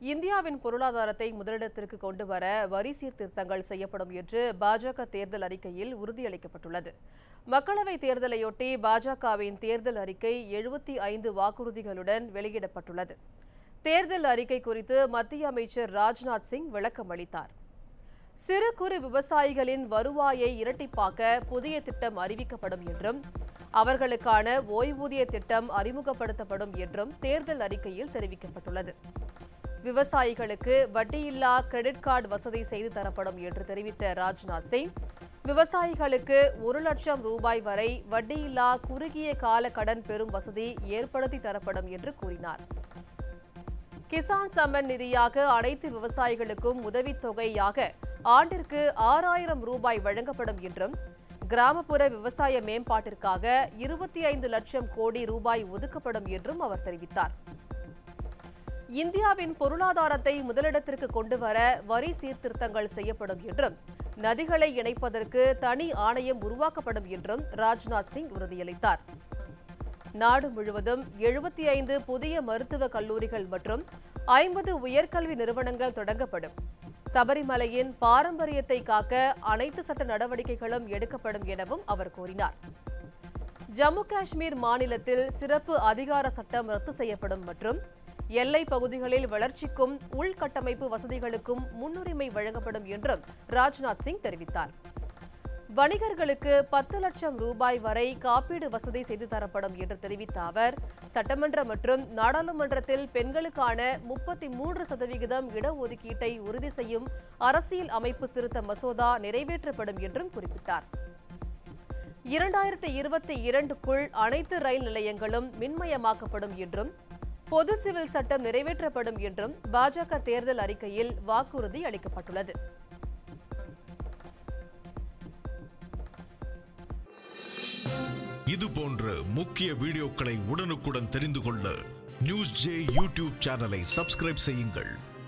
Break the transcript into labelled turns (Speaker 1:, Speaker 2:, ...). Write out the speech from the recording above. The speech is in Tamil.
Speaker 1: இந்தியாவின் பொருளாதாரத்தை முதலிடத்திற்கு கொண்டு வர வரி சீர்திருத்தங்கள் செய்யப்படும் என்று பாஜக தேர்தல் அறிக்கையில் உறுதியளிக்கப்பட்டுள்ளது மக்களவைத் தேர்தலையொட்டி பாஜகவின் தேர்தல் அறிக்கை எழுபத்தி ஐந்து வாக்குறுதிகளுடன் வெளியிடப்பட்டுள்ளது தேர்தல் அறிக்கை குறித்து மத்திய அமைச்சர் ராஜ்நாத் சிங் விளக்கம் அளித்தார் சிறு குறு விவசாயிகளின் வருவாயை இரட்டிப்பாக்க புதிய திட்டம் அறிவிக்கப்படும் என்றும் அவர்களுக்கான ஓய்வூதிய திட்டம் அறிமுகப்படுத்தப்படும் என்றும் தேர்தல் அறிக்கையில் தெரிவிக்கப்பட்டுள்ளது விவசாயிகளுக்கு வட்டியில்லா கிரெடிட் கார்டு வசதி செய்து தரப்படும் என்று தெரிவித்த ராஜ்நாத் சிங் விவசாயிகளுக்கு ஒரு லட்சம் ரூபாய் வரை வட்டியில்லா குறுகிய கால கடன் பெறும் வசதி ஏற்படுத்தி தரப்படும் என்று கூறினார் கிசான் சம்மன் நிதியாக அனைத்து விவசாயிகளுக்கும் உதவித்தொகையாக ஆண்டிற்கு ஆறாயிரம் ரூபாய் வழங்கப்படும் என்றும் கிராமப்புற விவசாய மேம்பாட்டிற்காக இருபத்தி ஐந்து லட்சம் கோடி ரூபாய் ஒதுக்கப்படும் என்றும் அவர் தெரிவித்தார் இந்தியாவின் பொருளாதாரத்தை முதலிடத்திற்கு கொண்டு வர வரி சீர்திருத்தங்கள் செய்யப்படும் என்றும் நதிகளை இணைப்பதற்கு தனி ஆணையம் உருவாக்கப்படும் என்றும் ராஜ்நாத் சிங் உறுதியளித்தார் நாடு முழுவதும் எழுபத்தி ஐந்து புதிய மருத்துவக் கல்லூரிகள் மற்றும் ஐம்பது உயர்கல்வி நிறுவனங்கள் தொடங்கப்படும் சபரிமலையின் பாரம்பரியத்தை காக்க அனைத்து சட்ட நடவடிக்கைகளும் எடுக்கப்படும் எனவும் அவர் கூறினார் ஜம்மு காஷ்மீர் மாநிலத்தில் சிறப்பு அதிகார சட்டம் ரத்து செய்யப்படும் மற்றும் எல்லை பகுதிகளில் வளர்ச்சிக்கும் உள்கட்டமைப்பு வசதிகளுக்கும் முன்னுரிமை வழங்கப்படும் என்றும் ராஜ்நாத் சிங் தெரிவித்தார் வணிகர்களுக்கு பத்து லட்சம் ரூபாய் வரை காப்பீடு வசதி செய்து தரப்படும் என்று தெரிவித்த அவர் சட்டமன்ற மற்றும் நாடாளுமன்றத்தில் பெண்களுக்கான முப்பத்தி மூன்று சதவிகிதம் இடஒதுக்கீட்டை உறுதி செய்யும் அரசியல் அமைப்பு திருத்த மசோதா நிறைவேற்றப்படும் என்றும் குறிப்பிட்டார் இரண்டாயிரத்தி இருபத்தி இரண்டுக்குள் அனைத்து ரயில் நிலையங்களும் மின்மயமாக்கப்படும் என்றும் பொது சிவில் சட்டம் நிறைவேற்றப்படும் என்றும் பாஜக தேர்தல் அறிக்கையில் வாக்குறுதி அளிக்கப்பட்டுள்ளது
Speaker 2: இது போன்ற முக்கிய வீடியோக்களை உடனுக்குடன் தெரிந்து கொள்ள நியூஸ் ஜே யூடியூப் சேனலை சப்ஸ்கிரைப் செய்யுங்கள்